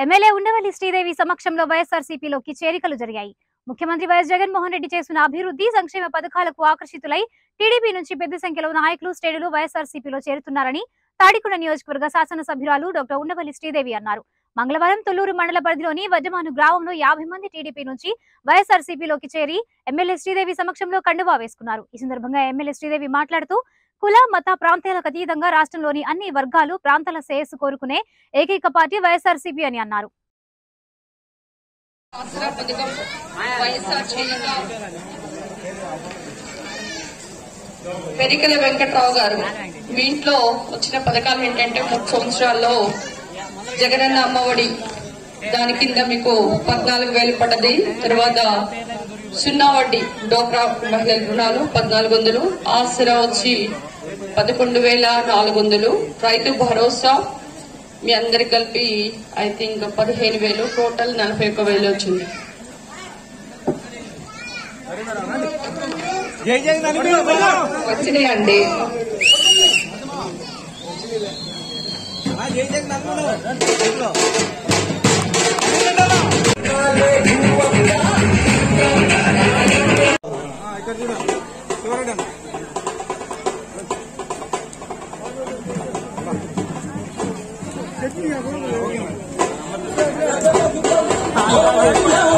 MLA Undavalli Sridevi సమక్షంలో వైఎస్ఆర్సీపీలోకి చేరికలు జరిగాయి ముఖ్యమంత్రి వైఎస్ జగన్మోహన్ రెడ్డి చేసిన అభివృద్ధి సంక్షేమ పథకాలకు ఆకర్షితులై టీడీపీ నుంచి పెద్ద సంఖ్యలో నాయకులు శ్రేణులు వైఎస్ఆర్సీపీలో చేరుతున్నారని తాడికొండ నియోజకవర్గ శాసనసభ్యురాలు డాక్టర్ ఉండవల్లి శ్రీదేవి అన్నారు మంగళవారం తొల్లూరు మండల పరిధిలోని వడ్డమాను గ్రామంలో యాభై మంది టీడీపీ నుంచి వైఎస్ఆర్సీపీలోకి చేరి ఎమ్మెల్యే శ్రీదేవి సమక్షంలో కండువా వేసుకున్నారు ఈ సందర్భంగా ఎమ్మెల్యే శ్రీదేవి మాట్లాడుతూ కుల మత ప్రాంతాలకు అతీతంగా రాష్ట్రంలోని అన్ని వర్గాలు ప్రాంతాల శ్రేయస్సు కోరుకునే ఏకైక పార్టీ వైఎస్ఆర్సీపీ అని అన్నారు ఆసరా పథకం వైఎస్ఆర్ చేయుత పెరికల వెంకట్రావు గారు మీ ఇంట్లో వచ్చిన పథకాలు ఏంటంటే మూడు సంవత్సరాల్లో జగనన్న అమ్మఒడి దాని కింద మీకు పద్నాలుగు వేలు పడ్డది తర్వాత సున్నా వడ్డీ డోక్రా మహిళల రుణాలు పద్నాలుగు వందలు ఆసరా వచ్చి పదకొండు వేల నాలుగు వందలు రైతు భరోసా మీ అందరికి కలిపి ఐ థింక్ పదిహేను వేలు టోటల్ నలభై ఒక్క వేలు వచ్చింది జై జై నలిపి వచ్చినాయండి జై జై నలుగురు ఇక్కడ చూడ చూడండి చట్నీ